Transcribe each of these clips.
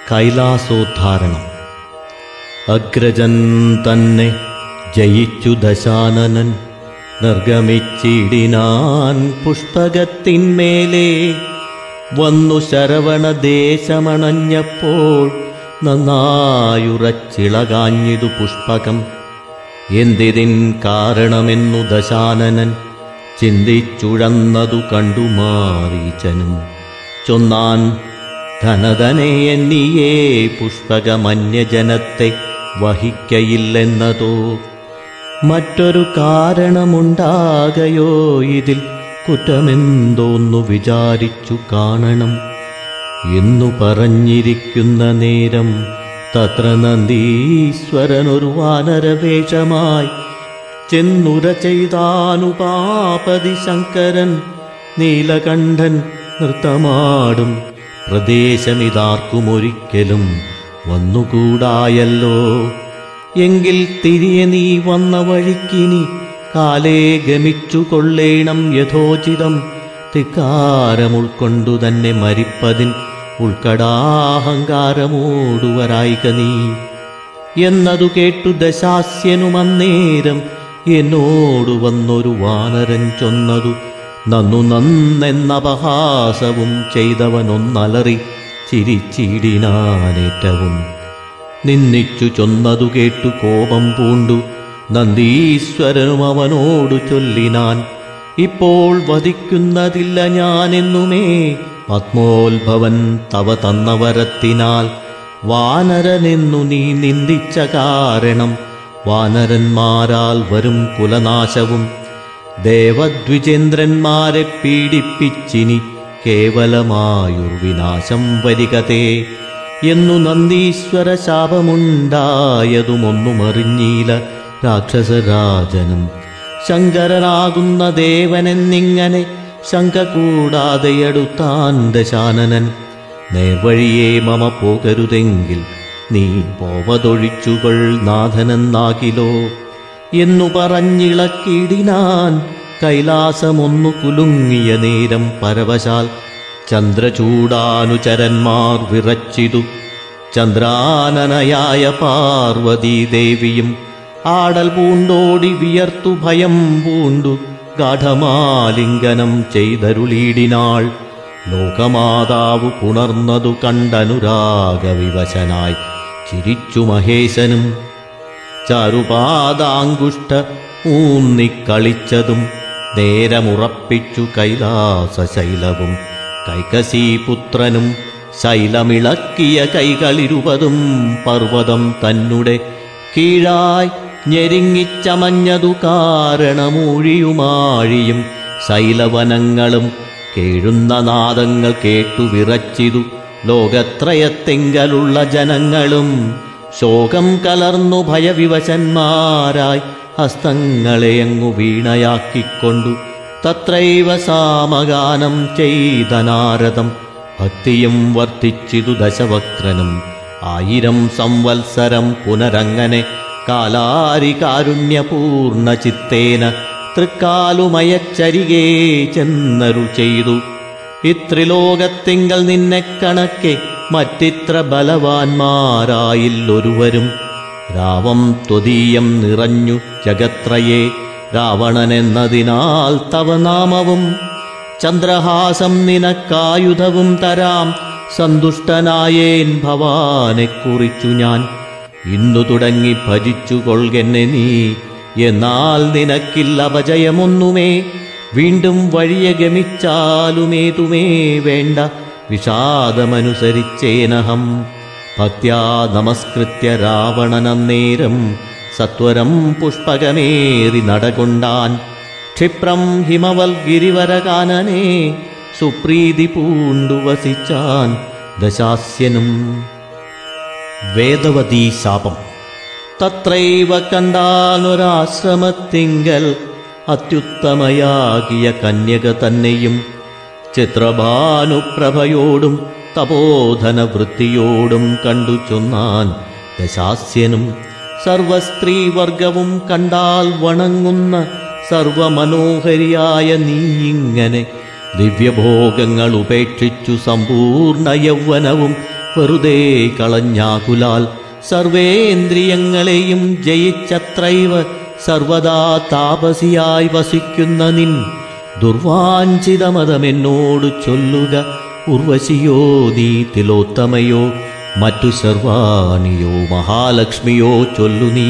കൈലാസോദ്ധാരണം അഗ്രജൻ തന്നെ ജയിച്ചു ദശാനനൻ നിർഗമിച്ചിടിനാൻ പുഷ്പകത്തിന്മേലെ വന്നു ശരവണദേശമണഞ്ഞപ്പോൾ നന്നായുറച്ചിളകാഞ്ഞിതു പുഷ്പകം എന്തിതിൻ കാരണമെന്നു ദശാനനൻ ചിന്തിച്ചുഴന്നതു കണ്ടു മാറീച്ചനും ചൊന്നാൻ ധനധനെ എന്നിയേ പുഷ്പകമന്യജനത്തെ വഹിക്കയില്ലെന്നതോ മറ്റൊരു കാരണമുണ്ടാകയോ ഇതിൽ കുറ്റമെന്തോന്നു വിചാരിച്ചു കാണണം എന്നു പറഞ്ഞിരിക്കുന്ന നേരം തത്ര നന്ദീശ്വരനൊരു വാനരവേഷമായി ചെന്നുര ചെയ്താനുപാപതി ശങ്കരൻ നീലകണ്ഠൻ നൃത്തമാടും പ്രദേശമിതാർക്കും ഒരിക്കലും വന്നുകൂടായല്ലോ എങ്കിൽ തിരിയെ നീ വന്ന വഴിക്കിനി കാലേ ഗമിച്ചു കൊള്ളേണം യഥോചിതം ധിക്കാരമുൾക്കൊണ്ടു തന്നെ മരിപ്പതിൻ ഉൾക്കടാഹങ്കാരമോടുവരായിക നീ എന്നതു കേട്ടു ദശാസ്യനുമന്നേരം എന്നോടു വന്നൊരു വാനരൻ ചൊന്നതു നന്നു നന്നെന്നപഹാസവും ചെയ്തവനൊന്നലറി ചിരിച്ചിടിനാനേറ്റവും നിന്നിച്ചു ചൊന്നതു കേട്ടു കോപം പൂണ്ടു നന്ദീശ്വരനും അവനോടു ചൊല്ലിനാൻ ഇപ്പോൾ വധിക്കുന്നതില്ല ഞാനെന്നുമേ പത്മോത്ഭവൻ തവ തന്നവരത്തിനാൽ വാനരനെന്നു നീ നിന്ദിച്ച കാരണം വാനരന്മാരാൽ വരും കുലനാശവും ദേവദ്വിജേന്ദ്രന്മാരെ പീഡിപ്പിച്ചിനി കേവലമായുർവിനാശം വരികതേ എന്നു നന്ദീശ്വര ശാപമുണ്ടായതുമൊന്നുമറിഞ്ഞീല രാക്ഷസരാജനും ശങ്കരനാകുന്ന ദേവനെന്നിങ്ങനെ ശങ്ക കൂടാതെ അടുത്താൻ ദശാനനൻ നേർവഴിയെ മമ പോകരുതെങ്കിൽ നീ പോവതൊഴിച്ചുകൊൾ നാഥനെന്നാകിലോ എന്നു പറഞ്ഞിളക്കിടിനാൻ കൈലാസമൊന്നു കുലുങ്ങിയ നേരം പരവശാൽ ചന്ദ്രചൂടാനുചരന്മാർ വിറച്ചിതു ചന്ദ്രാനനയായ പാർവതീദേവിയും ആടൽ പൂണ്ടോടി വിയർത്തു ഭയം പൂണ്ടു ഗാഠമാലിംഗനം ചെയ്തരുളീടിനാൾ ലോകമാതാവ് പുണർന്നതു കണ്ടനുരാഗവിവശനായി ചിരിച്ചു മഹേശനും ചാരുപാദാങ്കുഷ്ട ഊന്നിക്കളിച്ചതും നേരമുറപ്പിച്ചു കൈലാസശൈലവും കൈകസീപുത്രനും ശൈലമിളക്കിയ കൈകളിരുപതും പർവ്വതം തന്നെ കീഴായി ഞെരിങ്ങിച്ചമഞ്ഞതു കാരണമൂഴിയുമാഴിയും ശൈലവനങ്ങളും കേഴുന്ന നാദങ്ങൾ കേട്ടു വിറച്ചിതു ലോകത്രയത്തെങ്കലുള്ള ജനങ്ങളും ശോകം കലർന്നു ഭയവിവശന്മാരായി ഹസ്തങ്ങളെ അങ്ങു വീണയാക്കിക്കൊണ്ടു തത്രൈവ സാമഗാനം ചെയ്ത നാരദം ഭക്തിയും വർദ്ധിച്ചിതു ദശവക്രനും ആയിരം സംവത്സരം പുനരങ്ങനെ കാലാരി കാരുണ്യപൂർണ ചിത്തേന തൃക്കാലുമയച്ചരികേ ചെന്നരു ചെയ്തു ഇത്രിലോകത്തിങ്കൽ നിന്നെ കണക്കെ മറ്റിത്ര ബലവാന്മാരായില്ലൊരുവരും രാവം ത്വതീയം നിറഞ്ഞു ജഗത്രയെ രാവണനെന്നതിനാൽ തവ നാമവും ചന്ദ്രഹാസം നിനക്കായുധവും തരാം സന്തുഷ്ടനായേൻ ഭവാനെ കുറിച്ചു ഞാൻ ഇന്നു തുടങ്ങി ഭജിച്ചു കൊൾകെന്നെ നീ എന്നാൽ നിനക്കില്ല അപജയമൊന്നുമേ വീണ്ടും വഴിയെ ഗമിച്ചാലുമേതുമേ വേണ്ട വിഷാദമനുസരിച്ചേനഹം ഭക്ത്യാ നമസ്കൃത്യ രാവണനന്നേരം സത്വരം പുഷ്പകമേറി നടകൊണ്ടാൻ ക്ഷിപ്രം ഹിമവൽ ഗിരിവരകാനനെ സുപ്രീതി പൂണ്ടു വസിച്ചാൻ ദശാസ്യനും വേദവതീ ശാപം തത്രൈവ കണ്ടാലൊരാശ്രമത്തിങ്കൽ അത്യുത്തമയാകിയ കന്യക തന്നെയും ചിത്രഭാനുപ്രഭയോടും തപോധന വൃത്തിയോടും കണ്ടു ചൊന്നാൻ ദശാസ്യനും സർവസ്ത്രീവർഗവും കണ്ടാൽ വണങ്ങുന്ന സർവമനോഹരിയായ നീ ഇങ്ങനെ ദിവ്യഭോഗങ്ങൾ ഉപേക്ഷിച്ചു സമ്പൂർണ്ണ യൗവനവും വെറുതെ കളഞ്ഞാകുലാൽ സർവേന്ദ്രിയങ്ങളെയും ജയിച്ചത്രൈവ സർവദാ താപസിയായി വസിക്കുന്ന നിൻ ദുർവാഞ്ചിതമതമെന്നോട് ചൊല്ലുക ഉർവശിയോ നീ തിലോത്തമയോ മറ്റു സർവാണിയോ മഹാലക്ഷ്മിയോ ചൊല്ലു നീ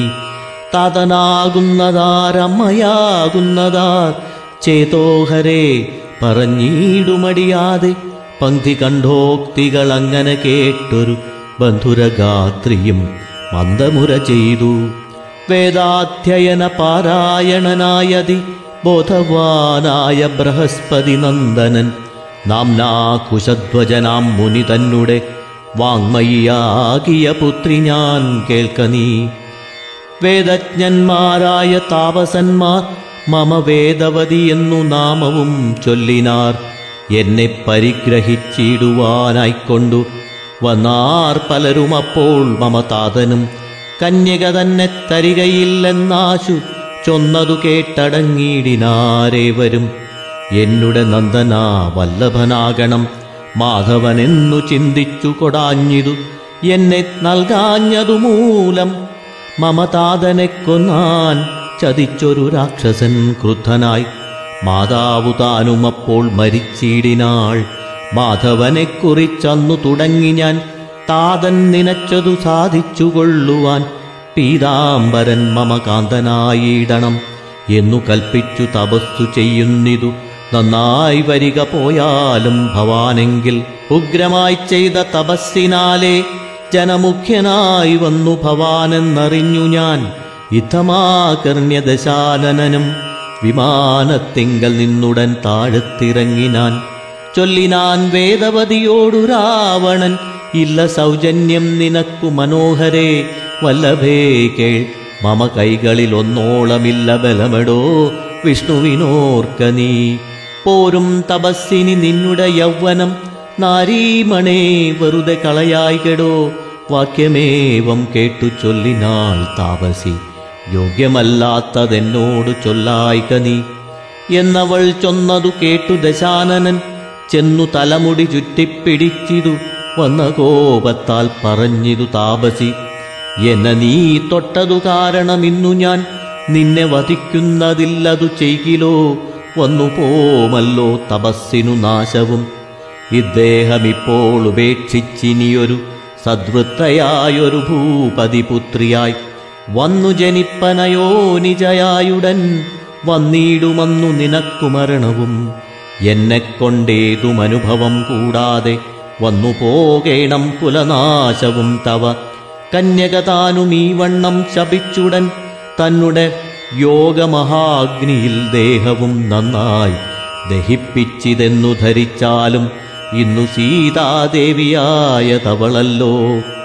താതനാകുന്നതാരമ്മയാകുന്നതാർ ചേതോഹരെ പറഞ്ഞിടുമടിയാതെ പങ്ക്തി കണ്ഠോക്തികൾ അങ്ങനെ കേട്ടൊരു ബന്ധുരഗാത്രിയും മന്ദമുര ചെയ്തു വേദാധ്യയന പാരായണനായതി ബോധവാനായ ബൃഹസ്പതി നന്ദനൻ നാംനാ കുശധ്വജനാം മുനി തന്നെ വാങ്മയിയാകിയ പുത്രി ഞാൻ കേൾക്ക നീ വേദജ്ഞന്മാരായ താപസന്മാർ മമ വേദവതി എന്നു നാമവും ചൊല്ലിനാർ എന്നെ പരിഗ്രഹിച്ചിടുവാനായിക്കൊണ്ടു വന്നാർ പലരും അപ്പോൾ മമ താതനും കന്യക തന്നെ തരികയില്ലെന്നാശു ചൊന്നതു കേട്ടടങ്ങിയിടിനാരേവരും എന്നുടെ നന്ദനാ വല്ലഭനാകണം മാധവനെന്നു ചിന്തിച്ചു കൊടാഞ്ഞിതു എന്നെ നൽകാഞ്ഞതു മൂലം മമതാതനെ കൊന്നാൻ ചതിച്ചൊരു രാക്ഷസൻ ക്രുദ്ധനായി മാതാവു താനും അപ്പോൾ മരിച്ചിടിനാൾ മാധവനെ കുറിച്ചന്നു തുടങ്ങി ഞാൻ താതൻ നിനച്ചതു സാധിച്ചുകൊള്ളുവാൻ പീതാംബരൻ മമ കാന്തനായിടണം എന്നു കൽപ്പിച്ചു തപസ്സു ചെയ്യുന്നിതു നന്നായി വരിക പോയാലും ഭവാനെങ്കിൽ ഉഗ്രമായി ചെയ്ത തപസ്സിനാലേ ജനമുഖ്യനായി വന്നു ഭവാനെന്നറിഞ്ഞു ഞാൻ യുദ്ധമാകർണ്യദശാനനും വിമാനത്തിങ്കൽ നിന്നുടൻ താഴത്തിറങ്ങിനാൻ ചൊല്ലിനാൻ വേദവതിയോടു രാവണൻ ഇല്ല സൗജന്യം നിനക്കു മനോഹരേ വല്ലഭേ കേൾ മമ കൈകളിൽ ഒന്നോളമില്ല ബലമെടോ വിഷ്ണുവിനോർക്ക നീ പോരും തപസ്സിനി നിന്നുടെ യൗവനം നാരീമണേ വെറുതെ കളയായികടോ വാക്യമേവം കേട്ടു ചൊല്ലിനാൾ താപസി യോഗ്യമല്ലാത്തതെന്നോട് ചൊല്ലായിക നീ എന്നവൾ ചൊന്നതു കേട്ടു ദശാനനൻ ചെന്നു തലമുടി ചുറ്റിപ്പിടിച്ചിതു വന്ന കോപത്താൽ പറഞ്ഞിതു താപസി എന്നെ നീ തൊട്ടതു കാരണമിന്നു ഞാൻ നിന്നെ വധിക്കുന്നതില്ലതു ചെയ്കിലോ വന്നു പോമല്ലോ തപസ്സിനു നാശവും ഇദ്ദേഹമിപ്പോൾ ഉപേക്ഷിച്ചിനിയൊരു സദ്വൃത്തയായൊരു ഭൂപതിപുത്രിയായി വന്നു ജനിപ്പനയോ നിജയായുടൻ വന്നിടുമന്നു നിനക്കു മരണവും എന്നെക്കൊണ്ടേതും അനുഭവം കൂടാതെ വന്നു പോകേണം കുലനാശവും തവ കന്യകതാനും ഈ വണ്ണം ശപിച്ചുടൻ തന്നെ യോഗമഹാഗ്നിയിൽ ദേഹവും നന്നായി ദഹിപ്പിച്ചിതെന്നു ധരിച്ചാലും ഇന്നു സീതാദേവിയായ തവളല്ലോ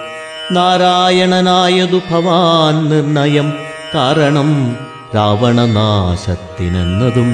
നാരായണനായതു ഭവാൻ നിർണയം കാരണം രാവണനാശത്തിനെന്നതും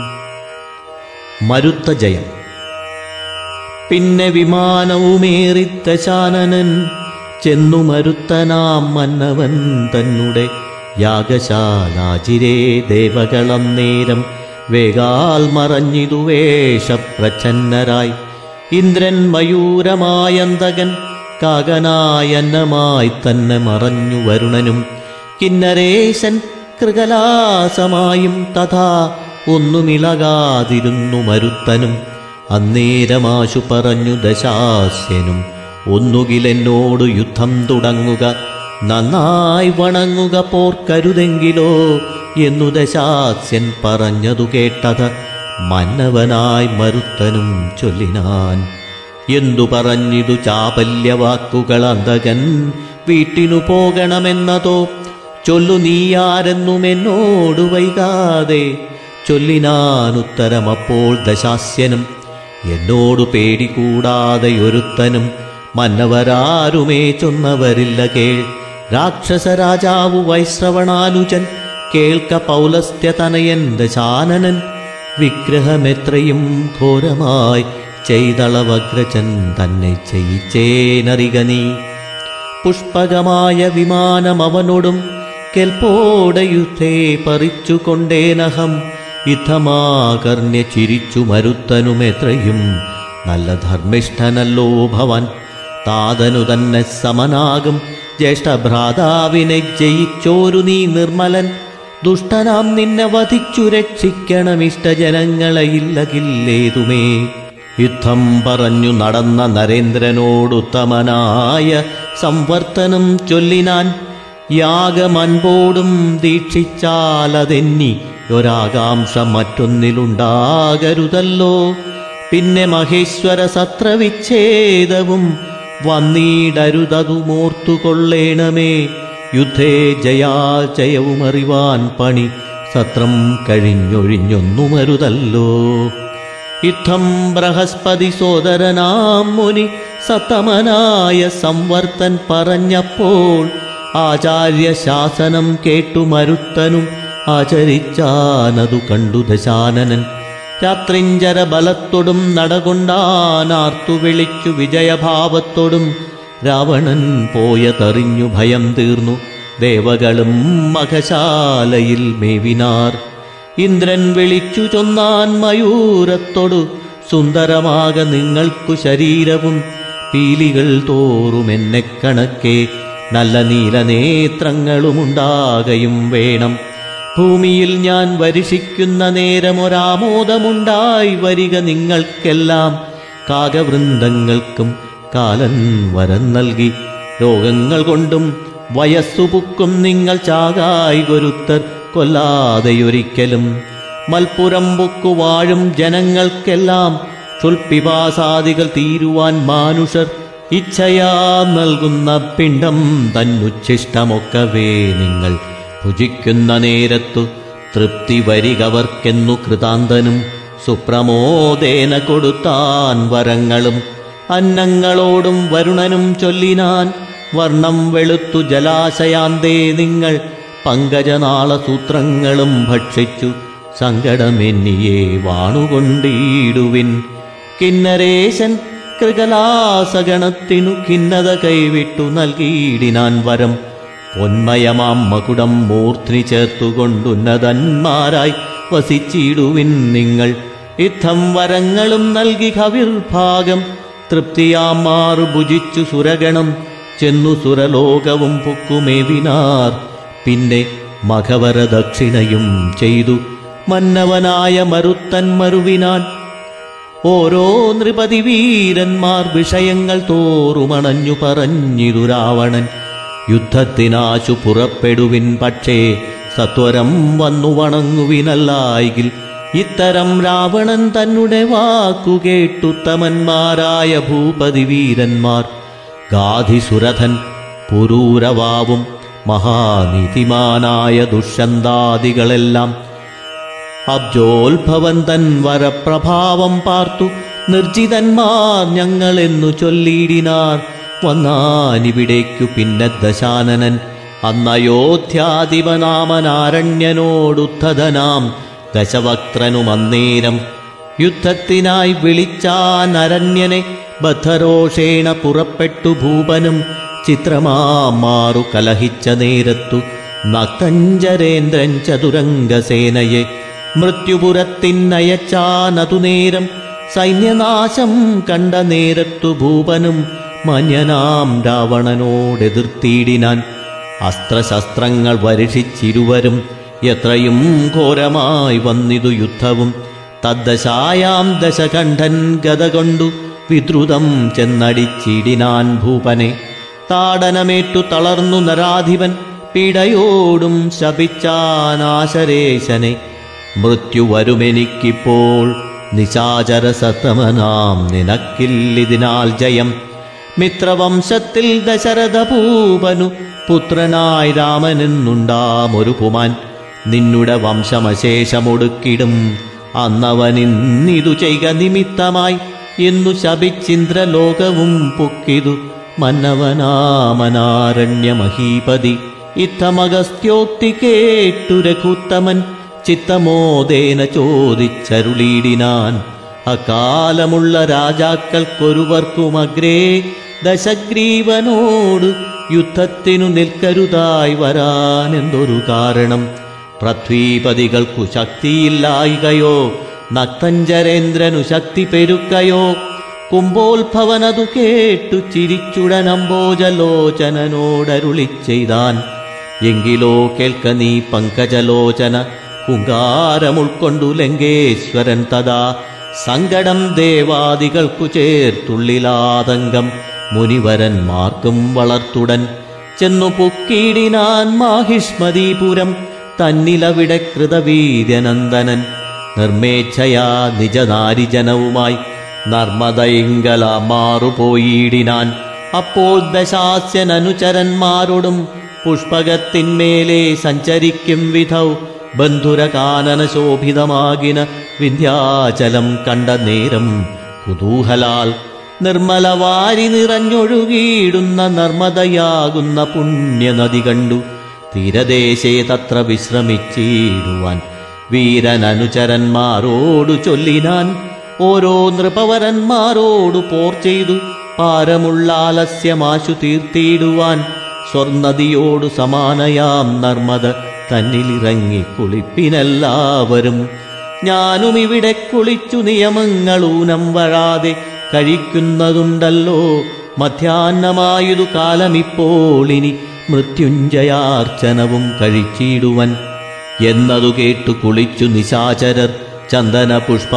മരുത്ത ജയം പിന്നെ വിമാനവുമേറിത്തശാനനൻ ചെന്നു മരുത്തനാം മന്നവൻ തന്നെ യാഗശാലാചിരേ ദേവകളം നേരം വേഗാൽ മറഞ്ഞിതു വേഷപ്രച്ഛന്നരായി ഇന്ദ്രൻ മയൂരമായന്തകൻ കാകനായന്നമായി തന്നെ മറഞ്ഞു വരുണനും കിന്നരേശൻ കൃകലാസമായും തഥാ ഒന്നുമിളകാതിരുന്നു മരുത്തനും അന്നേരമാശു പറഞ്ഞു ദശാസ്യനും ഒന്നുകിലെന്നോട് യുദ്ധം തുടങ്ങുക നന്നായി വണങ്ങുക പോർക്കരുതെങ്കിലോ എന്നു ദശാസ്യൻ പറഞ്ഞതു കേട്ടത് മന്നവനായി മരുത്തനും ചൊല്ലിനാൻ എന്തു പറഞ്ഞിതു ചാപല്യവാക്കുകൾ അന്തകൻ വീട്ടിനു പോകണമെന്നതോ ചൊല്ലു നീയാരെന്നും എന്നോട് വൈകാതെ ചൊല്ലിനാനുത്തരമപ്പോൾ ദശാസ്യനും എന്നോടു പേടി കൂടാതെ ഒരുത്തനും മന്നവരാരുമേ ചൊന്നവരില്ല കേൾ രാക്ഷസരാജാവു വൈശ്രവണാനുജൻ കേൾക്ക പൗലസ്ത്യതനയൻ ദശാനനൻ വിഗ്രഹമെത്രയും ഘോരമായി ചെയ്തളവഗ്രജൻ തന്നെ ചെയ്യിച്ചേനറിക നീ പുഷ്പകമായ വിമാനം അവനോടും കെൽപ്പോടെ യുദ്ധേ പറിച്ചുകൊണ്ടേനഹം യുദ്ധമാകർണ്യ ചിരിച്ചു മരുത്തനുമെത്രയും നല്ല ധർമ്മിഷ്ഠനല്ലോ ഭവൻ താതനു തന്നെ സമനാകും ജ്യേഷ്ഠഭ്രാതാവിനെ ജയിച്ചോരു നീ നിർമ്മലൻ ദുഷ്ടനാം നിന്നെ വധിച്ചു രക്ഷിക്കണം ഇഷ്ടജനങ്ങളെ ഇല്ലകില്ലേതുമേ യുദ്ധം പറഞ്ഞു നടന്ന നരേന്ദ്രനോടുത്തമനായ സംവർത്തനം ചൊല്ലിനാൻ യാഗമൻപോടും ദീക്ഷിച്ചാലതെന്നി ഒരാകാംക്ഷ മറ്റൊന്നിലുണ്ടാകരുതല്ലോ പിന്നെ മഹേശ്വര സത്രവിച്ഛേദവും വന്നീടരുതതുമോർത്തുകൊള്ളേണമേ യുദ്ധേ ജയാജയവും അറിവാൻ പണി സത്രം കഴിഞ്ഞൊഴിഞ്ഞൊന്നുമരുതല്ലോ യുദ്ധം ബൃഹസ്പതി സോദരനാം മുനി സത്തമനായ സംവർത്തൻ പറഞ്ഞപ്പോൾ ആചാര്യ ശാസനം കേട്ടു മരുത്തനും ആചരിച്ചാനതു കണ്ടു ദശാനനൻ രാത്രിഞ്ചര ബലത്തോടും നടകൊണ്ടാനാർത്തു വിളിച്ചു വിജയഭാവത്തോടും രാവണൻ പോയതറിഞ്ഞു ഭയം തീർന്നു ദേവകളും മഖശാലയിൽ മേവിനാർ ഇന്ദ്രൻ വിളിച്ചു ചൊന്നാൻ മയൂരത്തോടു സുന്ദരമാക നിങ്ങൾക്കു ശരീരവും പീലികൾ തോറും എന്നെ കണക്കെ നല്ല നീലനേത്രങ്ങളുമുണ്ടാകയും വേണം ഭൂമിയിൽ ഞാൻ വരിഷിക്കുന്ന നേരമൊരാമോദമുണ്ടായി വരിക നിങ്ങൾക്കെല്ലാം കാകവൃന്ദങ്ങൾക്കും കാലൻ വരം നൽകി രോഗങ്ങൾ കൊണ്ടും വയസ്സുപുക്കും നിങ്ങൾ ചാകായി ഗുരുത്തർ കൊല്ലാതെയൊരിക്കലും മൽപ്പുറം പൊക്കു വാഴും ജനങ്ങൾക്കെല്ലാം ചുൽപ്പിപാസാദികൾ തീരുവാൻ മാനുഷർ ഇച്ഛയാ നൽകുന്ന പിണ്ടം തന്നുച്ഛിഷ്ടമൊക്കവേ നിങ്ങൾ ഭുജിക്കുന്ന നേരത്തു തൃപ്തി വരികവർക്കെന്നു കൃതാന്തനും സുപ്രമോദേന കൊടുത്താൻ വരങ്ങളും അന്നങ്ങളോടും വരുണനും ചൊല്ലിനാൻ വർണ്ണം വെളുത്തു ജലാശയാന്തേ നിങ്ങൾ പങ്കജനാളസൂത്രങ്ങളും ഭക്ഷിച്ചു സങ്കടമെന്നിയെ വാണുകൊണ്ടിടുവിൻ കിന്നരേശൻ കൃകലാസഗണത്തിനു ഖിന്നത കൈവിട്ടു നൽകിയിടിനാൻ വരം പൊന്മയമാം മകുടം മൂർധ്നി ചേർത്തുകൊണ്ടുന്നതന്മാരായി വസിച്ചിടുവിൻ നിങ്ങൾ യുദ്ധം വരങ്ങളും നൽകി കവിർഭാഗം തൃപ്തിയാമാറു ഭുജിച്ചു സുരഗണം ചെന്നു സുരലോകവും പൊക്കുമേവിനാർ പിന്നെ മഖവര ദക്ഷിണയും ചെയ്തു മന്നവനായ മരുത്തൻ മരുവിനാൻ ഓരോ നൃപതി വീരന്മാർ വിഷയങ്ങൾ തോറുമണഞ്ഞു പറഞ്ഞിതു രാവണൻ യുദ്ധത്തിനാശു പുറപ്പെടുവിൻ പക്ഷേ സത്വരം വന്നു വണങ്ങുവിനല്ലായെങ്കിൽ ഇത്തരം രാവണൻ തന്നെ വാക്കുകേട്ടുത്തമന്മാരായ ഭൂപതി വീരന്മാർ ഗാധിസുരഥൻ പുരൂരവാവും മഹാനീതിമാനായ ദുഷ്യന്താദികളെല്ലാം അബ്ജോത്ഭവൻ തൻ വരപ്രഭാവം പാർത്തു നിർജിതന്മാർ ഞങ്ങളെന്നു ചൊല്ലിയിടിനാർ വന്നാനിവിടേക്കു പിന്നെ ദശാനനൻ അന്നയോധ്യാധിപനാമനാരണ്യനോടുദ്ധതനാം ദശവക്ത്രനും അന്നേരം യുദ്ധത്തിനായി വിളിച്ചാനരണ്യനെ ബദ്ധരോഷേണ പുറപ്പെട്ടു ഭൂപനും ചിത്രമാമാറു കലഹിച്ച നേരത്തു നക്തഞ്ചരേന്ദ്രൻ ചതുരംഗസേനയെ മൃത്യുപുരത്തിനയച്ചാനതു നേരം സൈന്യനാശം കണ്ട നേരത്തു ഭൂപനും മന്യനാം രാവണനോടെതിർത്തിയിടിനാൻ അസ്ത്രശസ്ത്രങ്ങൾ വരിഷിച്ചിരുവരും എത്രയും ഘോരമായി വന്നിതു യുദ്ധവും തദ്ദശായാം ദശകണ്ഠൻ ഗത കൊണ്ടു വിദ്രുതം ചെന്നടിച്ചിടിനാൻ ഭൂപനെ താടനമേറ്റു തളർന്നു നരാധിപൻ പീഡയോടും ശപിച്ചാനാശരേശനെ മൃത്യു വരുമെനിക്കിപ്പോൾ നിശാചര സത്തമനാം നിനക്കില്ലിതിനാൽ ജയം മിത്രവംശത്തിൽ ദശരഥഭൂപനു പുത്രനായി രാമനെന്നുണ്ടാമൊരു പുമാൻ നിന്നുടെ വംശമശേഷമൊടുക്കിടും അന്നവനിന്നിതു ചെയ്ക നിമിത്തമായി എന്നു ശപിച്ചിന്ദ്രലോകവും പൊക്കിതു മന്നവനാമനാരണ്യമഹീപതി ഇത്തമഗസ്ത്യോക്തി കേട്ടു രഘുത്തമൻ ചിത്തമോദേന ചോദിച്ചരുളീടിനാൻ അകാലമുള്ള രാജാക്കൾക്കൊരുവർക്കുമഗ്രേ ദശഗ്രീവനോട് യുദ്ധത്തിനു നിൽക്കരുതായി വരാനെന്തൊരു കാരണം പൃഥ്വീപതികൾക്കു ശക്തിയില്ലായികയോ നക്തഞ്ചരേന്ദ്രനു ശക്തി പെരുക്കയോ കുംഭോത്ഭവനതു കേട്ടു ചിരിച്ചുടനമ്പോജലോചനോടരുളി ചെയ്താൻ എങ്കിലോ കേൾക്ക നീ പങ്കജലോചന കുങ്കാരമുൾക്കൊണ്ടു ലങ്കേശ്വരൻ തഥാ സങ്കടം ദേവാദികൾക്കു ചേർത്തുള്ളിലാതങ്കം മുനിവരന്മാർക്കും വളർത്തുടൻ ചെന്നു പൊക്കീടിനാൻ മാഹിഷ്മതീപുരം തന്നിലവിടെ കൃതവീര്യനന്ദനൻ നിർമ്മേച്ഛയാ നിജനാരിജനവുമായി നർമ്മദയിങ്കല മാറുപോയിടിനാൻ അപ്പോൾ ദശാസ്യനനുചരന്മാരോടും പുഷ്പകത്തിന്മേലെ സഞ്ചരിക്കും വിധൗ ബന്ധുരകാനന ശോഭിതമാകിന വിന്ധ്യാചലം കണ്ട നേരം കുതൂഹലാൽ നിർമ്മല വാരി നിറഞ്ഞൊഴുകിയിടുന്ന നർമ്മദയാകുന്ന പുണ്യനദി കണ്ടു തീരദേശേ തത്ര വിശ്രമിച്ചിടുവാൻ വീരനനുചരന്മാരോടു ചൊല്ലിനാൻ ഓരോ നൃപവരന്മാരോടു പോർ ചെയ്തു പാരമുള്ളാലസ്യമാശു തീർത്തിയിടുവാൻ സ്വർണതിയോടു സമാനയാം നർമ്മദ തന്നിലിറങ്ങി കുളിപ്പിനെല്ലാവരും ഞാനും ഇവിടെ കുളിച്ചു നിയമങ്ങളൂനം വഴാതെ കഴിക്കുന്നതുണ്ടല്ലോ മധ്യാഹ്നമായതു കാലമിപ്പോൾ ഇനി മൃത്യുഞ്ജയാർച്ചനവും കഴിച്ചിടുവൻ എന്നതു കേട്ടു കുളിച്ചു നിശാചരർ ചന്ദന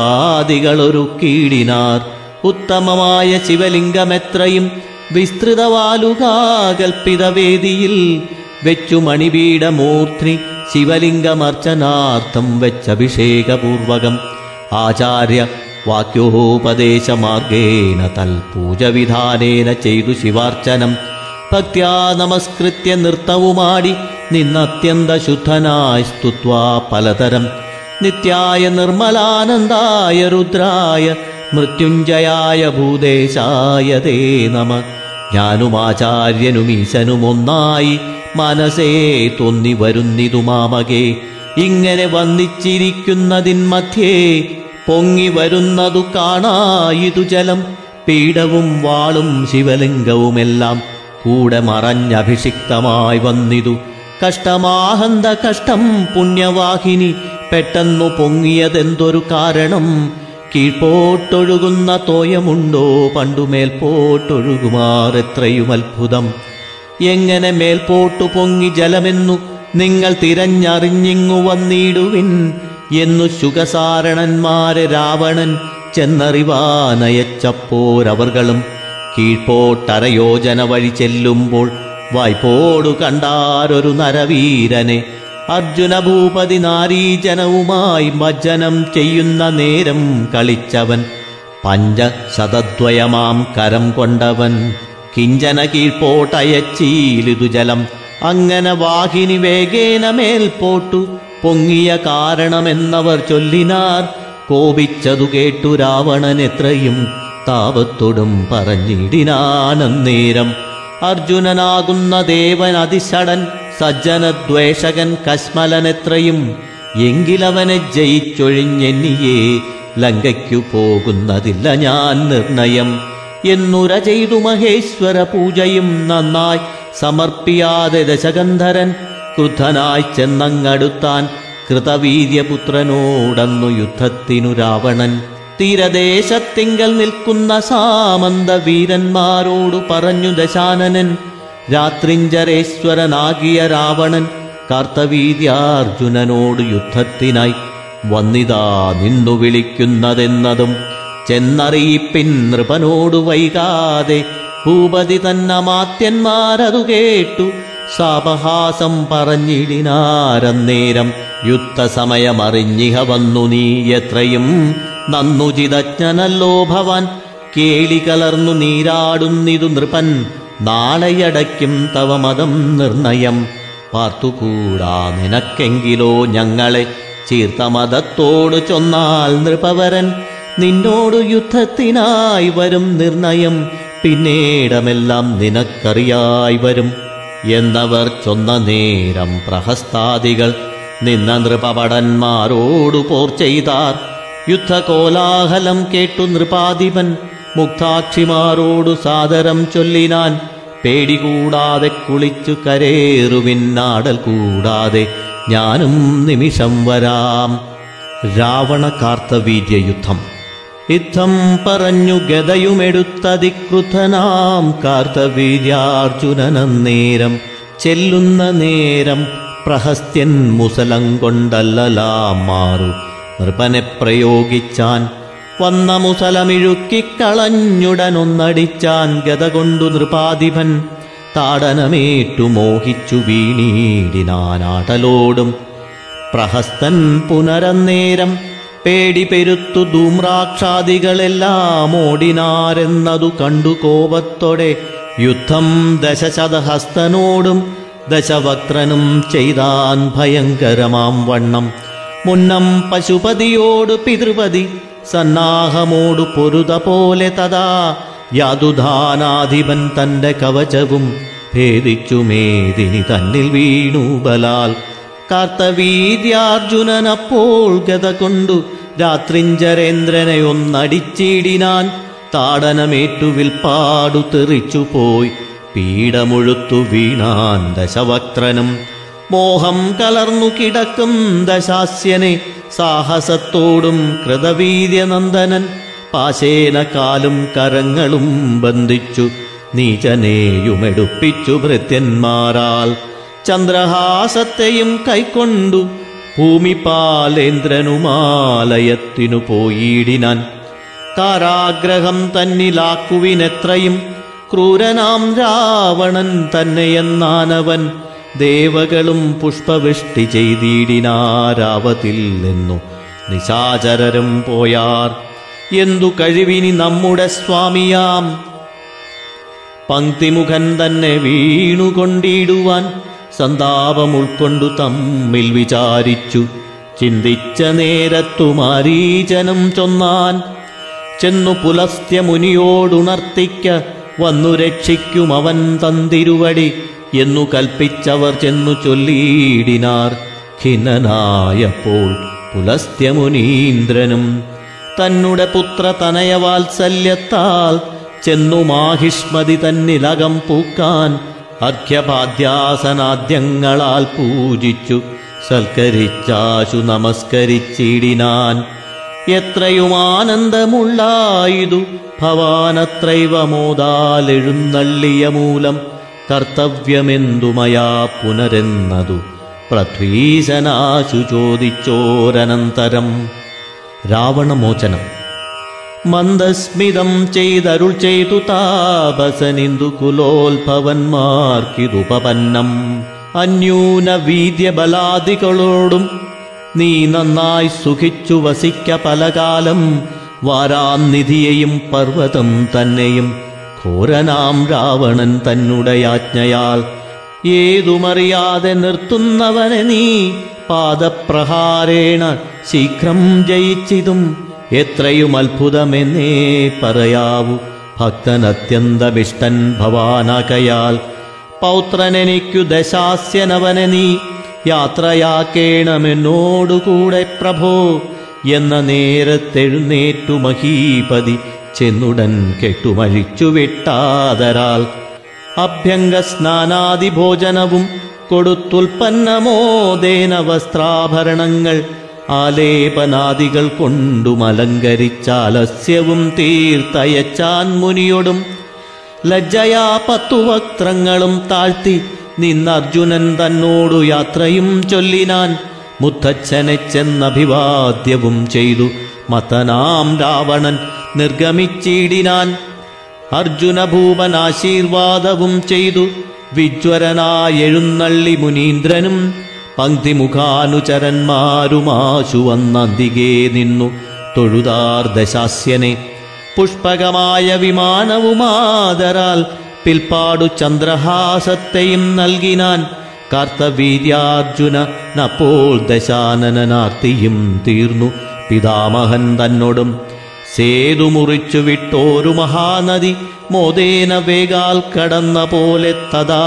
പുഷ്പാദികളൊരുക്കീടിനാർ ഉത്തമമായ ശിവലിംഗമെത്രയും വിസ്തൃതവാലുകാകൽപ്പിത വേദിയിൽ വെച്ചു മണിപീഠമൂർധ്നി ശിവലിംഗമർച്ചനാർത്ഥം വെച്ചഭിഷേകപൂർവകം ആചാര്യ വാക്യോപദേശമാർഗേണ തൽപൂജവിധാനേന ചെയ്തു ശിവാർച്ചനം ഭക്ത്യാ നമസ്കൃത്യ നൃത്തവുമാടി നിന്നത്യന്ത ശുദ്ധനായി സ്തുത്വാ പലതരം നിത്യായ നിർമ്മലാനന്ദായ രുദ്രായ മൃത്യുഞ്ജയായ ഭൂദേശായ തേ നമ ഞാനും ആചാര്യനും ഈശനും ഒന്നായി മനസ്സേ തോന്നി വരുന്നിതു മാമകേ ഇങ്ങനെ വന്നിച്ചിരിക്കുന്നതിൻ മധ്യേ പൊങ്ങി വരുന്നതു കാണായിതു ജലം പീഠവും വാളും ശിവലിംഗവുമെല്ലാം കൂടെ മറഞ്ഞഭിഷിക്തമായി വന്നിതു കഷ്ടമാഹന്ത കഷ്ടം പുണ്യവാഹിനി പെട്ടെന്നു പൊങ്ങിയതെന്തൊരു കാരണം കീഴ്പോട്ടൊഴുകുന്ന തോയമുണ്ടോ പണ്ടു മേൽപോട്ടൊഴുകുമാറെത്രയും അത്ഭുതം എങ്ങനെ മേൽപോട്ടു പൊങ്ങി ജലമെന്നു നിങ്ങൾ തിരഞ്ഞറിഞ്ഞിങ്ങു വന്നിടുവിൻ എന്നു ശുഖസാരണന്മാരെ രാവണൻ ചെന്നറിവാനയച്ചപ്പോരവർകളും കീഴ്പോട്ടരയോജന വഴി ചെല്ലുമ്പോൾ വായ്പോടു കണ്ടാരൊരു നരവീരനെ അർജുന ഭൂപതി നാരീജനവുമായി മജ്ജനം ചെയ്യുന്ന നേരം കളിച്ചവൻ പഞ്ചശതദ്വയമാം കരം കൊണ്ടവൻ കിഞ്ചന കീഴ്പോട്ടയച്ചീലിതു ജലം അങ്ങനെ വാഹിനി വേഗേന മേൽപോട്ടു പൊങ്ങിയ കാരണമെന്നവർ ചൊല്ലിനാർ കോപിച്ചതു കേട്ടു രാവണൻ എത്രയും താപത്തൊടും പറഞ്ഞിടിനാനന്നേരം അർജുനനാകുന്ന ദേവൻ അതിശടൻ സജ്ജനദ്വേഷകൻ കശ്മലനെത്രയും എങ്കിലവനെ ജയിച്ചൊഴിഞ്ഞെന്നിയേ ലങ്കയ്ക്കു പോകുന്നതില്ല ഞാൻ നിർണയം എന്നുര ചെയ്തു മഹേശ്വര പൂജയും നന്നായി സമർപ്പിയാതെ ദശകന്ധരൻ ക്രുദ്ധനായി ചെന്നങ്ങടുത്താൻ കൃതവീര്യപുത്രനോടന്നു യുദ്ധത്തിനു രാവണൻ തീരദേശത്തിങ്കൽ നിൽക്കുന്ന സാമന്ത വീരന്മാരോടു പറഞ്ഞു ദശാനനൻ രാത്രിഞ്ചരേശ്വരനാകിയ രാവണൻ കാർത്തവീര്യാർജുനനോട് യുദ്ധത്തിനായി വന്നിതാ നിന്നു വിളിക്കുന്നതെന്നതും ചെന്നറിയിപ്പിൻ നൃപനോടു വൈകാതെ ഭൂപതി തന്നമാത്യന്മാരതു കേട്ടു സാപഹാസം പറഞ്ഞിടിനാരന്നേരം യുദ്ധസമയമറിഞ്ഞിഹ വന്നു നീ എത്രയും നന്നുചിതജ്ഞനല്ലോ ഭവാൻ കേളി കലർന്നു നീരാടുന്നിതു നൃപൻ നാളെയടയ്ക്കും തവ മതം നിർണയം പാർത്തുകൂടാ നിനക്കെങ്കിലോ ഞങ്ങളെ ചീർത്തമതത്തോട് ചൊന്നാൽ നൃപവരൻ നിന്നോടു യുദ്ധത്തിനായി വരും നിർണയം പിന്നീടമെല്ലാം നിനക്കറിയായി വരും എന്നവർ ചൊന്ന നേരം പ്രഹസ്താദികൾ നിന്ന നൃപഭടന്മാരോടു പോർ ചെയ്താർ യുദ്ധകോലാഹലം കേട്ടു നൃപാധിപൻ മുക്താക്ഷിമാരോടു സാദരം ചൊല്ലിനാൻ പേടികൂടാതെ കുളിച്ചു കരേറുവിന്നാടൽ കൂടാതെ ഞാനും നിമിഷം വരാം രാവണ കാർത്തവീര്യ യുദ്ധം യുദ്ധം പറഞ്ഞു ഗതയുമെടുത്തതിക്രുദ്ധനാം കാർത്തവീര്യാർജുനനന്നേരം ചെല്ലുന്ന നേരം പ്രഹസ്ത്യൻ മുസലം കൊണ്ടല്ലലാം മാറു നൃപനെ പ്രയോഗിച്ചാൻ വന്ന മുസലമിഴുക്കിക്കളഞ്ഞുടനൊന്നടിച്ചാൻ ഗത കൊണ്ടു നൃപാധിപൻ താടനമേറ്റു മോഹിച്ചു വീണീടിനാനാടലോടും പ്രഹസ്തൻ പുനരന്നേരം പേടി പെരുത്തു ധൂമ്രാക്ഷാദികളെല്ലാം ഓടിനാരെന്നതു കണ്ടു കോപത്തോടെ യുദ്ധം ദശശതഹസ്തനോടും ദശവക്ത്രനും ചെയ്താൻ ഭയങ്കരമാം വണ്ണം മുന്നം പശുപതിയോട് പിതൃപതി സന്നാഹമോടു പൊരുത പോലെ തഥാ യാതുധാനാധിപൻ തന്റെ കവചവും ഭേദിച്ചു മേദിനി തന്നിൽ വീണു ബലാൽ കാർത്തവീര്യാർജുനനപ്പോൾ ഗത കൊണ്ടു രാത്രിഞ്ചരേന്ദ്രനെ ഒന്നടിച്ചിടിനാൻ താടനമേറ്റു വിൽപ്പാടു തെറിച്ചു പോയി പീഡമുഴുത്തു വീണാൻ ദശവക്ത്രനും മോഹം കലർന്നു കിടക്കും ദശാസ്യനെ സാഹസത്തോടും കൃതവീര്യനന്ദനൻ പാശേന കാലും കരങ്ങളും ബന്ധിച്ചു നീചനെയുമെടുപ്പിച്ചു ഭൃത്യന്മാരാൽ ചന്ദ്രഹാസത്തെയും കൈക്കൊണ്ടു ഭൂമിപാലേന്ദ്രനുമാലയത്തിനു പോയിടിനാൻ കാരാഗ്രഹം തന്നിലാക്കുവിനെത്രയും ക്രൂരനാം രാവണൻ തന്നെയെന്നാനവൻ ദേവകളും പുഷ്പവൃഷ്ടി ചെയ്തിടിനാരാവതിൽ നിന്നു നിശാചരരും പോയാർ എന്തു കഴിവിനി നമ്മുടെ സ്വാമിയാം പങ്ക്തിമുഖൻ തന്നെ വീണുകൊണ്ടിടുവാൻ സന്താപം ഉൾക്കൊണ്ടു തമ്മിൽ വിചാരിച്ചു ചിന്തിച്ച നേരത്തു മാരീചനം ചൊന്നാൻ ചെന്നു പുലസ്ത്യ മുനിയോടുണർത്തിക്ക വന്നു രക്ഷിക്കും അവൻ തന്തിരുവടി എന്നു കൽപ്പിച്ചവർ ചെന്നു ചൊല്ലിയിടിനാർ ഖിന്നനായപ്പോൾ പുലസ്ത്യമുനീന്ദ്രനും തന്നുടെ പുത്ര തനയവാത്സല്യത്താൽ ചെന്നു മാഹിഷ്മതി തന്നിലകം പൂക്കാൻ അർഘ്യപാദ്യാസനാദ്യങ്ങളാൽ പൂജിച്ചു സൽക്കരിച്ചാശു നമസ്കരിച്ചിടിനാൻ എത്രയും ആനന്ദമുള്ളായിതു ഭവാനത്രൈവ മോദാലെഴുന്നള്ളിയ മൂലം കർത്തവ്യമെന്തുമയാ പുനരെന്നതു പൃഥ്വീശനാശു ചോദിച്ചോരനന്തരം രാവണമോചനം മന്ദസ്മിതം ചെയ്തരുൾ ചെയ്തു താപസനിന്ദു കുലോത്ഭവന്മാർക്കിതുപന്നം അന്യൂന വീര്യബലാദികളോടും നീ നന്നായി സുഖിച്ചു വസിക്ക പലകാലം വാരാനിധിയെയും പർവ്വതം തന്നെയും ഘോരനാം രാവണൻ തന്നെ യാജ്ഞയാൽ ഏതുമറിയാതെ നിർത്തുന്നവനെ നീ പാദപ്രഹാരേണ ശീഘ്രം ജയിച്ചിതും എത്രയും അത്ഭുതമെന്നേ പറയാവൂ ഭക്തൻ അത്യന്തമിഷ്ടൻ ഭവാനകയാൽ പൗത്രനെനിക്കു ദശാസ്യനവനെ നീ യാത്രയാക്കേണമെന്നോടുകൂടെ പ്രഭോ എന്ന നേരത്തെഴുന്നേറ്റു മഹീപതി ചെന്നുടൻ കെട്ടുമഴിച്ചു വിട്ടാതരാൽ അഭ്യംഗ സ്നാനാദി ഭോജനവും കൊടുത്തുൽപ്പന്നമോദേന വസ്ത്രാഭരണങ്ങൾ ആലേപനാദികൾ കൊണ്ടും അലങ്കരിച്ചാലസ്യവും തീർത്തയച്ചാൻ മുനിയോടും ലജ്ജയാ പത്തു വക്ത്രങ്ങളും താഴ്ത്തി നിന്നർജുനൻ തന്നോടു യാത്രയും ചൊല്ലിനാൻ മുത്തച്ഛനെ ചെന്നഭിവാദ്യവും ചെയ്തു മത്തനാം രാവണൻ നിർഗമിച്ചിടിനാൻ അർജുനഭൂപൻ ആശീർവാദവും ചെയ്തു വിജ്വരനായെഴുന്നള്ളി മുനീന്ദ്രനും പങ്ക്തിമുഖാനുചരന്മാരുമാശു വന്നന്തികേ നിന്നു തൊഴുതാർ ദശാസ്യനെ പുഷ്പകമായ വിമാനവുമാതരാൽ പിൽപ്പാടു ചന്ദ്രഹാസത്തെയും നൽകിനാൻ കാർത്തവീര്യാർജുന നപ്പോൾ ദശാനനാർത്തിയും തീർന്നു പിതാമഹൻ തന്നോടും സേതു മുറിച്ചു വിട്ടോരു മഹാനദി മോദേന വേഗാൽ കടന്ന പോലെ തഥാ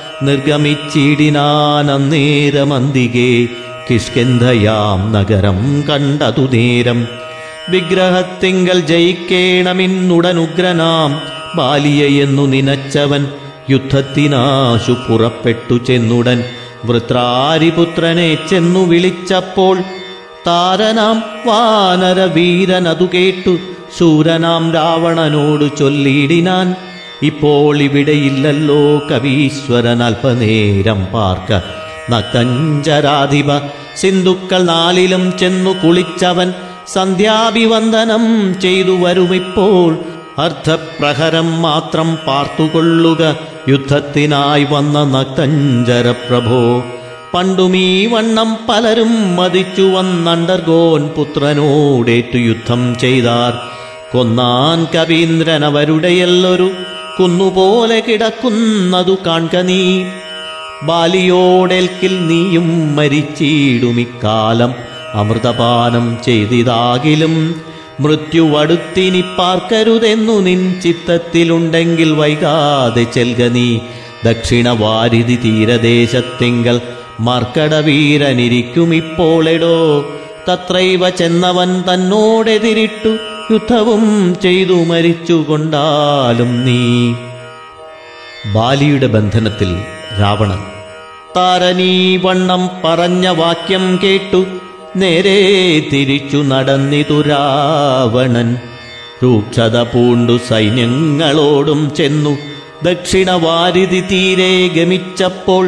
നിർഗമിച്ചിടിനാനന്നേരമന്തികെ കിഷ്കന്ധയാം നഗരം കണ്ടതു നേരം വിഗ്രഹത്തിങ്കൽ ജയിക്കേണമിന്നുടനുഗ്രനാം ബാലിയയെന്നു നിനച്ചവൻ യുദ്ധത്തിനാശു പുറപ്പെട്ടു ചെന്നുടൻ വൃത്രാരിപുത്രനെ ചെന്നു വിളിച്ചപ്പോൾ താരനാം വാനരവീരനതു കേട്ടു ശൂരനാം രാവണനോട് ചൊല്ലിയിടിനാൻ ഇപ്പോൾ ഇവിടെയില്ലല്ലോ കവീശ്വരൻ അല്പനേരം പാർക്ക നക്കഞ്ചരാധിപ സിന്ധുക്കൾ നാലിലും ചെന്നു കുളിച്ചവൻ സന്ധ്യാഭിവന്ദനം ചെയ്തു വരുമിപ്പോൾ അർദ്ധപ്രഹരം മാത്രം പാർത്തുകൊള്ളുക യുദ്ധത്തിനായി വന്ന നക്തഞ്ചര പ്രഭോ പണ്ടുമീ വണ്ണം പലരും മതിച്ചു വന്നണ്ടർഗോൻ പുത്രനോടേറ്റു യുദ്ധം ചെയ്താർ കൊന്നാൻ കവീന്ദ്രൻ അവരുടെയെല്ലൊരു കുന്നുപോലെ കിടക്കുന്നതു കാൺക നീ ബാലിയോടേൽക്കിൽ നീയും മരിച്ചിടുമിക്കാലം അമൃതപാനം ചെയ്തിതാകിലും മൃത്യുവടുത്തിനി പാർക്കരുതെന്നു നിൻ ചിത്തത്തിലുണ്ടെങ്കിൽ വൈകാതെ ചെൽക നീ ദക്ഷിണവാരിധി തീരദേശത്തിങ്കൽ മർക്കടവീരനിരിക്കുമിപ്പോളെടോ തത്രൈവ ചെന്നവൻ തന്നോടെതിരിട്ടു യുദ്ധവും ചെയ്തു മരിച്ചുകൊണ്ടാലും നീ ബാലിയുടെ ബന്ധനത്തിൽ രാവണൻ താരനീ വണ്ണം പറഞ്ഞ വാക്യം കേട്ടു നേരെ തിരിച്ചു നടന്നിതു രാവണൻ രൂക്ഷത പൂണ്ടു സൈന്യങ്ങളോടും ചെന്നു ദക്ഷിണവാരിധി തീരെ ഗമിച്ചപ്പോൾ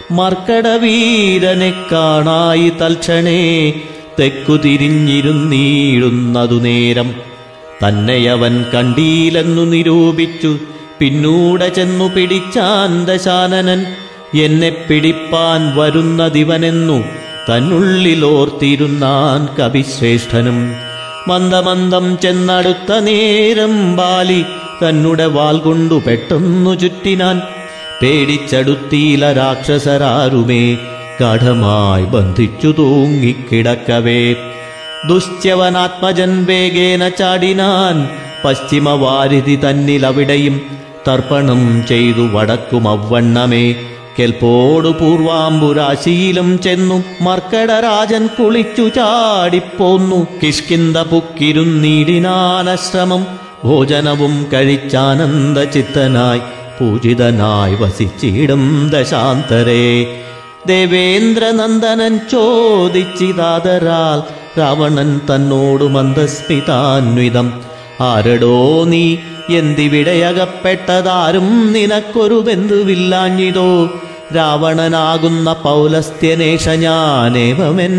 മർക്കടവീരനെ കാണായി തൽക്ഷണേ തെക്കു തിരിഞ്ഞിരുന്നീടുന്നതു നേരം തന്നെയവൻ കണ്ടീലെന്നു നിരൂപിച്ചു പിന്നൂടെ ചെന്നു പിടിച്ചാൻ ദശാനനൻ എന്നെ പിടിപ്പാൻ വരുന്നതിവനെന്നു തന്നുള്ളിലോർത്തിരുന്നാൻ കവിശ്രേഷ്ഠനും മന്ദമന്ദം ചെന്നടുത്ത നേരം ബാലി തന്നുടെ വാൾ കൊണ്ടു പെട്ടെന്നു ചുറ്റിനാൻ പേടിച്ചടുത്തീല രാക്ഷസരാരുമേ ഗാഠമായി ബന്ധിച്ചു തൂങ്ങിക്കിടക്കവേ ദുശ്യവനാത്മജൻ വേഗേന ചാടിനാൻ പശ്ചിമവാരിധി തന്നിലവിടെയും തർപ്പണം ചെയ്തു വടക്കും അവണ്ണമേ കെൽപ്പോടു പൂർവാംബുരാശിയിലും ചെന്നു മർക്കടരാജൻ കുളിച്ചു ചാടിപ്പോന്നു കിഷ്കിന്ത പുക്കിരുന്നീടിനാനശ്രമം ഭോജനവും കഴിച്ചാനന്ദ ചിത്തനായി പൂജിതനായി വസിച്ചിടും ദശാന്തരേ ദേവേന്ദ്രനന്ദനൻ ചോദിച്ചിതാതരാൽ രാവണൻ തന്നോടു മന്ദസ്മിതാന്വിതം ആരടോ നീ എന്തിവിടെയകപ്പെട്ടതാരും നിനക്കൊരു ബന്ധുവില്ലാഞ്ഞിതോ രാവണനാകുന്ന പൗലസ്ത്യനേഷ ഞാനേവമെൻ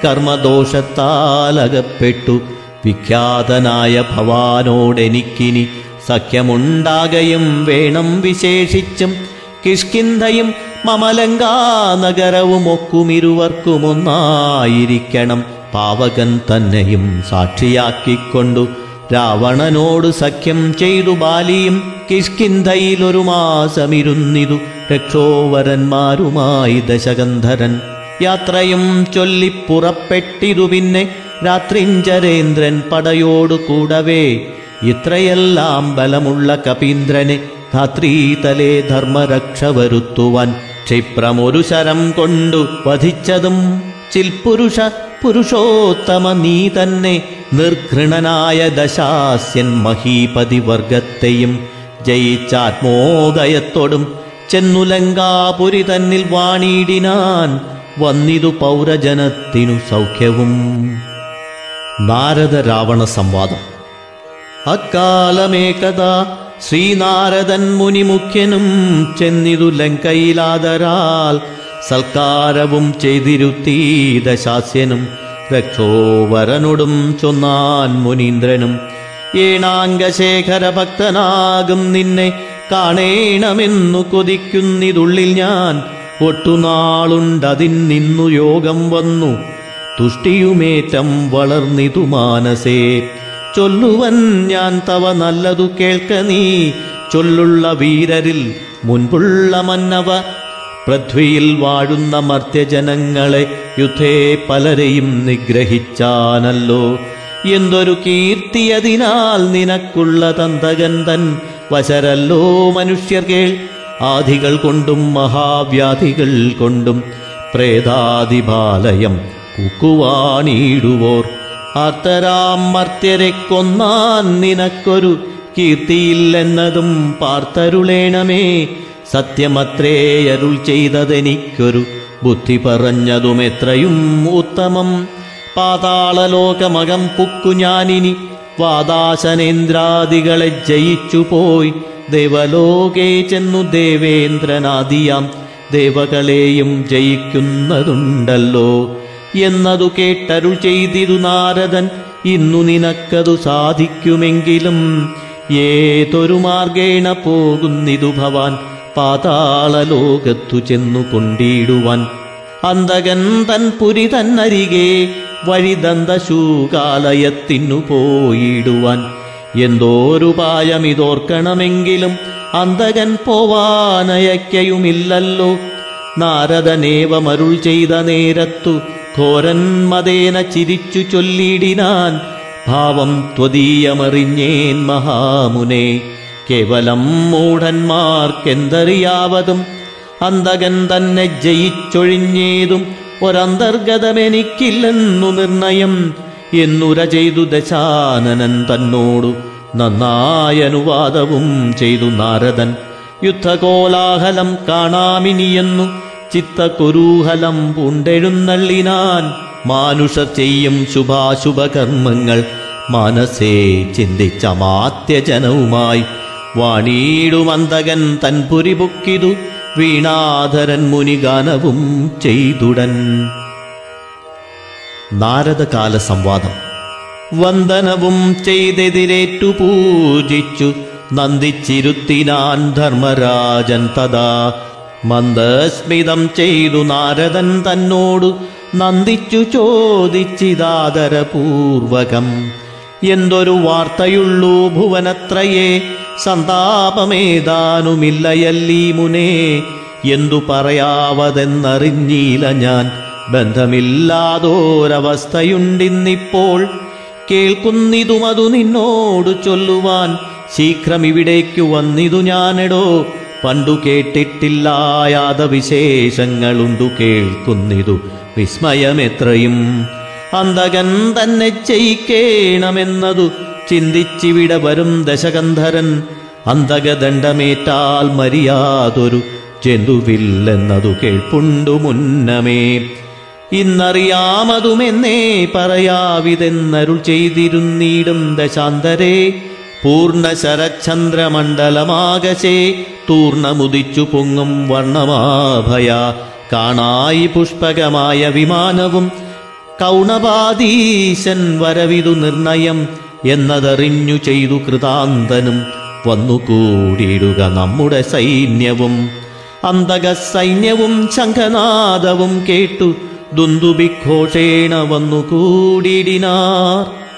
കർമ്മദോഷത്താലകപ്പെട്ടു വിഖ്യാതനായ ഭവാനോടെനിക്കിനി സഖ്യമുണ്ടാകയും വേണം വിശേഷിച്ചും കിഷ്കിന്ധയും മമലങ്കാ നഗരവും ഒക്കുമിരുവർക്കുമൊന്നായിരിക്കണം പാവകൻ തന്നെയും സാക്ഷിയാക്കിക്കൊണ്ടു രാവണനോട് സഖ്യം ചെയ്തു ബാലിയും കിഷ്കിന്ധയിലൊരു മാസമിരുന്നിതു രക്ഷോവരന്മാരുമായി ദശകന്ധരൻ യാത്രയും ചൊല്ലിപ്പുറപ്പെട്ടിതു പിന്നെ രാത്രിഞ്ചരേന്ദ്രൻ പടയോടു കൂടവേ ഇത്രയെല്ലാം ബലമുള്ള കപീന്ദ്രനെ ധാത്രീതലേ ധർമ്മരക്ഷ വരുത്തുവാൻ ക്ഷിപ്രമൊരു ശരം കൊണ്ടു വധിച്ചതും ചിൽപുരുഷ പുരുഷോത്തമ നീ തന്നെ നിർഘൃണനായ ദശാസ്യൻ മഹീപതി വർഗത്തെയും ജയിച്ചാത്മോദയത്തോടും ചെന്നുലങ്കാപുരി തന്നിൽ വാണിയിടിനാൻ വന്നിതു പൗരജനത്തിനു സൗഖ്യവും നാരദ രാവണ സംവാദം അക്കാലമേകഥാ ശ്രീനാരദൻ മുനിമുഖ്യനും ചെന്നിതു ലങ്കയിലാതരാൽ സൽക്കാരവും ചെയ്തിരുത്തി ദശാസ്യനും രക്ഷോവരനോടും ചൊന്നാൻ മുനീന്ദ്രനും ഏണാംഗശേഖര ഭക്തനാകും നിന്നെ കാണേണമെന്നു കൊതിക്കുന്നിതുള്ളിൽ ഞാൻ ഒട്ടുനാളുണ്ടതിൻ നിന്നു യോഗം വന്നു തുഷ്ടിയുമേറ്റം വളർന്നിതു മാനസേ ചൊല്ലുവൻ ഞാൻ തവ നല്ലതു കേൾക്ക നീ ചൊല്ലുള്ള വീരരിൽ മുൻപുള്ള മന്നവ പൃഥ്വിയിൽ വാഴുന്ന മർത്യജനങ്ങളെ യുദ്ധേ പലരെയും നിഗ്രഹിച്ചാനല്ലോ എന്തൊരു കീർത്തിയതിനാൽ നിനക്കുള്ള തന്തകന്തൻ വശരല്ലോ മനുഷ്യർ കേൾ ആദികൾ കൊണ്ടും മഹാവ്യാധികൾ കൊണ്ടും പ്രേതാദിപാലയം കുക്കുവാണിടുവോർ ആർത്തരാം മർത്യരെ കൊന്നാൻ നിനക്കൊരു കീർത്തിയില്ലെന്നതും പാർത്തരുളേണമേ സത്യമത്രേ അരുൾ ചെയ്തതെനിക്കൊരു ബുദ്ധി പറഞ്ഞതും എത്രയും ഉത്തമം പാതാളലോകമകം പുക്കു ഞാനിനി വാദാശനേന്ദ്രാദികളെ ജയിച്ചുപോയി ദേവലോകെ ചെന്നു ദേവേന്ദ്രനാദിയാം ദേവകളെയും ജയിക്കുന്നതുണ്ടല്ലോ എന്നതു കേട്ടരുൾ ചെയ്തിരു നാരദൻ ഇന്നു നിനക്കതു സാധിക്കുമെങ്കിലും ഏതൊരു മാർഗേണ പോകുന്നിതു ഭവാൻ പാതാളലോകത്തു ചെന്നു കൊണ്ടിടുവാൻ അന്തകൻ തൻ പുരി തന്നരികെ വഴിദന്തശൂകാലയത്തിനു പോയിടുവാൻ എന്തോരുപായമിതോർക്കണമെങ്കിലും അന്തകൻ പോവാനയക്കയുമില്ലല്ലോ നാരദനേവമരുൾ ചെയ്ത നേരത്തു ഘോരൻ മതേന ചിരിച്ചു ചൊല്ലിടിനാൻ ഭാവം ത്വദീയമറിഞ്ഞേൻ മഹാമുനെ കേവലം മൂഢന്മാർക്കെന്തറിയാവതും അന്തകൻ തന്നെ ജയിച്ചൊഴിഞ്ഞേതും ഒരന്തർഗതമെനിക്കില്ലെന്നു നിർണയം എന്നുര ചെയ്തു ദശാനനൻ തന്നോടു നന്നായ അനുവാദവും ചെയ്തു നാരദൻ യുദ്ധകോലാഹലം കാണാമിനിയെന്നു ചിത്തകുരൂഹലം പൂണ്ടെഴുന്നള്ളിനാൻ മാനുഷർ ചെയ്യും ശുഭാശുഭകർമ്മങ്ങൾ മനസ്സേ ചിന്തിച്ച മാത്യജനവുമായി വാണീടുമന്തകൻ തൻ പുരിപുക്കിതു വീണാധരൻ മുനിഗാനവും ചെയ്തുടൻ നാരദകാല സംവാദം വന്ദനവും ചെയ്തെതിരേറ്റു പൂജിച്ചു നന്ദിച്ചിരുത്തിനാൻ ധർമ്മരാജൻ തഥാ മന്ദസ്മിതം ചെയ്തു നാരദൻ തന്നോടു നന്ദിച്ചു ചോദിച്ചിതാദരപൂർവകം എന്തൊരു വാർത്തയുള്ളൂ ഭുവനത്രയേ സന്താപമേതാനുമില്ലയല്ലീ മുനേ എന്തു പറയാവതെന്നറിഞ്ഞീല ഞാൻ ബന്ധമില്ലാതോരവസ്ഥയുണ്ടിന്നിപ്പോൾ കേൾക്കുന്നിതുമതു നിന്നോടു ചൊല്ലുവാൻ ശീഘ്രം ഇവിടേക്കു വന്നിതു ഞാനെടോ പണ്ടു കേട്ടിട്ടില്ലായാത വിശേഷങ്ങളുണ്ടു കേൾക്കുന്നിതു വിസ്മയമെത്രയും അന്തകൻ തന്നെ ചെയ്യിക്കേണമെന്നതു ചിന്തിച്ചിവിടെ വരും ദശകന്ധരൻ അന്തകദണ്ഡമേറ്റാൽ മരിയാതൊരു ജന്തുവില്ലെന്നതു കേൾപ്പുണ്ടു മുന്നമേ ഇന്നറിയാമതുമെന്നേ പറയാവിതെന്നരുൾ ചെയ്തിരുന്നീടും ദശാന്തരേ പൂർണ്ണ ശരചന്ദ്രമണ്ഡലമാകശേ തൂർണമുദിച്ചു പൊങ്ങും വർണ്ണമാഭയ കാണായി പുഷ്പകമായ വിമാനവും കൗണപാദീശൻ വരവിതു നിർണയം എന്നതറിഞ്ഞു ചെയ്തു കൃതാന്തനും വന്നുകൂടിയിടുക നമ്മുടെ സൈന്യവും അന്തക സൈന്യവും ശംഖനാദവും കേട്ടു ദുന്ദുബിഘോഷേണ വന്നുകൂടിയിടിനാർ